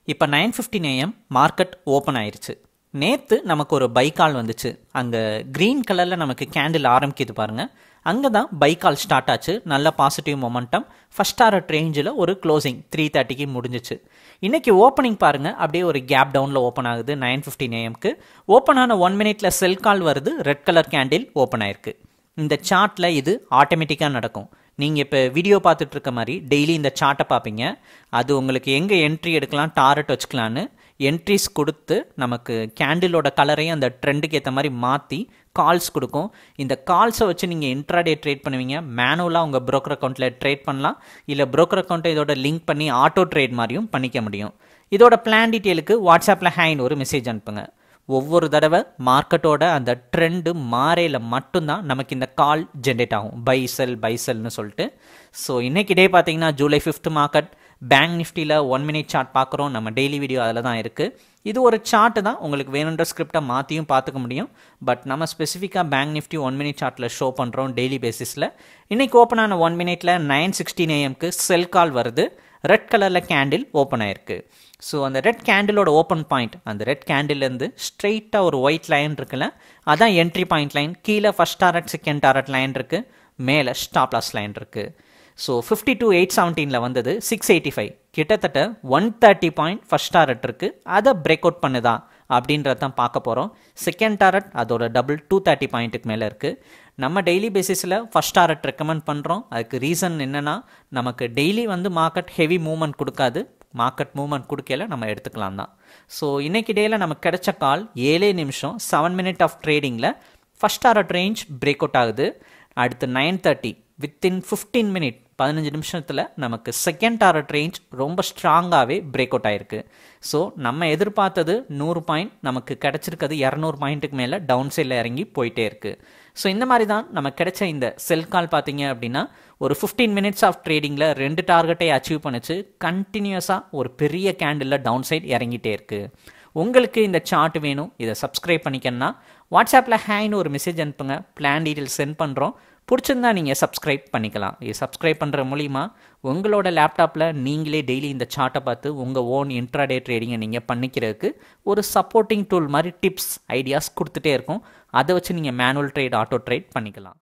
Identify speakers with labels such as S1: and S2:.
S1: இப்போ nine fifteen AM market open ஆயிருச்சு நேற்று நமக்கு ஒரு பைக்கால் வந்துச்சு அங்கே க்ரீன் கலரில் நமக்கு கேண்டில் ஆரம்பிக்குது பாருங்கள் அங்கே தான் பைக்கால் ஸ்டார்ட் ஆச்சு நல்ல பாசிட்டிவ் மொமெண்டம் ஃபஸ்ட் ஆர்ட் ரேஞ்சில் ஒரு க்ளோசிங் த்ரீ தேர்ட்டிக்கு முடிஞ்சிச்சு இன்றைக்கி ஓப்பனிங் பாருங்கள் அப்படியே ஒரு கேப் டவுனில் ஓப்பன் ஆகுது நைன் ஃபிஃப்டின் ஏஎம்க்கு ஓப்பன் ஆன ஒன் மினிட்ல செல் கால் வருது ரெட் கலர் கேண்டில் ஓப்பன் ஆயிருக்கு இந்த சார்ட்டில் இது ஆட்டோமேட்டிக்காக நடக்கும் நீங்கள் இப்போ வீடியோ பார்த்துட்டு இருக்க மாதிரி டெய்லி இந்த சார்ட்டை பார்ப்பீங்க அது உங்களுக்கு எங்கே என்ட்ரி எடுக்கலாம் டாரட் வச்சுக்கலான்னு என்ட்ரிஸ் கொடுத்து நமக்கு கேண்டிலோட கலரையும் அந்த ட்ரெண்டுக்கு ஏற்ற மாதிரி மாற்றி கால்ஸ் கொடுக்கும் இந்த கால்ஸை வச்சு நீங்கள் இன்ட்ராடே ட்ரேட் பண்ணுவீங்க மேனுவலாக உங்கள் broker அக்கௌண்ட்டில் ட்ரேட் பண்ணலாம் இல்லை broker அக்கௌண்ட்டை இதோட லிங்க் பண்ணி ஆட்டோ ட்ரேட் மாதிரியும் பண்ணிக்க முடியும் இதோட பிளான் டீட்டெயிலுக்கு வாட்ஸ்அப்பில் ஹேண்ட் ஒரு மெசேஜ் அனுப்புங்க ஒவ்வொரு தடவை மார்க்கெட்டோட அந்த ட்ரெண்டு மாறையில் மட்டும்தான் நமக்கு இந்த கால் ஜென்ரேட் ஆகும் பை செல் பை செல்னு சொல்லிட்டு ஸோ இன்னைக்கு டே பார்த்தீங்கன்னா ஜூலை ஃபிஃப்த் மார்க்கெட் பேங்க் நிஃப்டியில் ஒன் மினிட் சார்ட் பார்க்குறோம் நம்ம டெய்லி வீடியோ அதில் தான் இருக்குது இது ஒரு சார்ட்டு தான் உங்களுக்கு வேணுன்ற ஸ்கிரிப்டை மாற்றியும் பார்த்துக்க முடியும் பட் நம்ம ஸ்பெசிஃபிக்காக பேங்க் நிஃப்டி ஒன் மினிட் சார்ட்டில் ஷோ பண்ணுறோம் டெய்லி பேசிஸில் இன்றைக்கி ஓப்பன் ஆன ஒன் மினிட்ல நைன் சிக்ஸ்டீன் ஏஎம்க்கு செல் கால் வருது ரெட் கலரில் கேண்டில் ஓப்பன் ஆயிருக்கு ஸோ அந்த ரெட் கேண்டிலோட ஓப்பன் பாயிண்ட் அந்த ரெட் கேண்டில்லேருந்து ஸ்ட்ரெயிட்டாக ஒரு ஒயிட் லைன் இருக்குல்ல அதான் என்ட்ரி பாயிண்ட் லைன் கீழே first target second target line இருக்குது மேலே ஸ்டாப் லாஸ் லைன் இருக்குது ஸோ ஃபிஃப்டி டூ எயிட் செவன்டீனில் வந்தது சிக்ஸ் எயிட்டி ஃபைவ் கிட்டத்தட்ட one thirty point first target இருக்குது அதை பிரேக் அவுட் பண்ணுதா அப்படின்றத தான் பார்க்க போகிறோம் செகண்ட் டாரட் அதோட டபுள் டூ தேர்ட்டி பாயிண்ட்டுக்கு மேலே இருக்குது நம்ம டெய்லி பேசிஸில் ஃபஸ்ட் டாரட் ரெக்கமெண்ட் பண்ணுறோம் அதுக்கு ரீசன் என்னென்னா நமக்கு டெய்லி வந்து மார்க்கெட் ஹெவி மூவ்மெண்ட் கொடுக்காது மார்க்கெட் மூவ்மெண்ட் கொடுக்கல நம்ம எடுத்துக்கலாம் தான் ஸோ இன்னைக்கு டேயில் நமக்கு கிடைச்ச கால் ஏழே நிமிஷம் செவன் மினிட் ஆஃப் ட்ரேடிங்கில் first target range break out ஆகுது அடுத்து nine thirty within fifteen minute பதினஞ்சு நிமிஷத்தில் நமக்கு செகண்ட் டாரட் ரேஞ்ச் ரொம்ப ஸ்ட்ராங்காகவே பிரேக் அவுட் ஆயிருக்கு ஸோ நம்ம எதிர்பார்த்தது நூறு பாயிண்ட் நமக்கு கிடைச்சிருக்கிறது இரநூறு பாயிண்ட்டுக்கு மேலே டவுன் சைடில் இறங்கி போயிட்டே இருக்குது ஸோ இந்த மாதிரி தான் நமக்கு கிடைச்ச இந்த செல் கால் பார்த்தீங்க அப்படின்னா ஒரு ஃபிஃப்டீன் மினிட்ஸ் ஆஃப் ட்ரேடிங்கில் ரெண்டு டார்கெட்டை அச்சீவ் பண்ணிச்சு கண்டினியூஸாக ஒரு பெரிய கேண்டிலில் டவுன் சைட் இறங்கிட்டே இருக்குது உங்களுக்கு இந்த சார்ட் வேணும் இதை சப்ஸ்கிரைப் பண்ணிக்கணும்னா வாட்ஸ்அப்பில் ஹேன்னு ஒரு மெசேஜ் அனுப்புங்க பிளான் டீட்டெயில் சென்ட் பண்ணுறோம் பிடிச்சிருந்தா நீங்கள் சப்ஸ்கிரைப் பண்ணிக்கலாம் இது சப்ஸ்கிரைப் பண்ணுற மூலிமா உங்களோட லேப்டாப்பில் நீங்களே டெய்லி இந்த சார்ட்டை பார்த்து உங்கள் ஓன் இன்ட்ராடே ட்ரேடிங்கை நீங்கள் பண்ணிக்கிறதுக்கு ஒரு சப்போர்ட்டிங் டூல் மாதிரி டிப்ஸ் ஐடியாஸ் கொடுத்துட்டே இருக்கும் அதை வச்சு நீங்கள் மேனுவல் ட்ரேட் ஆட்டோ ட்ரேட் பண்ணிக்கலாம்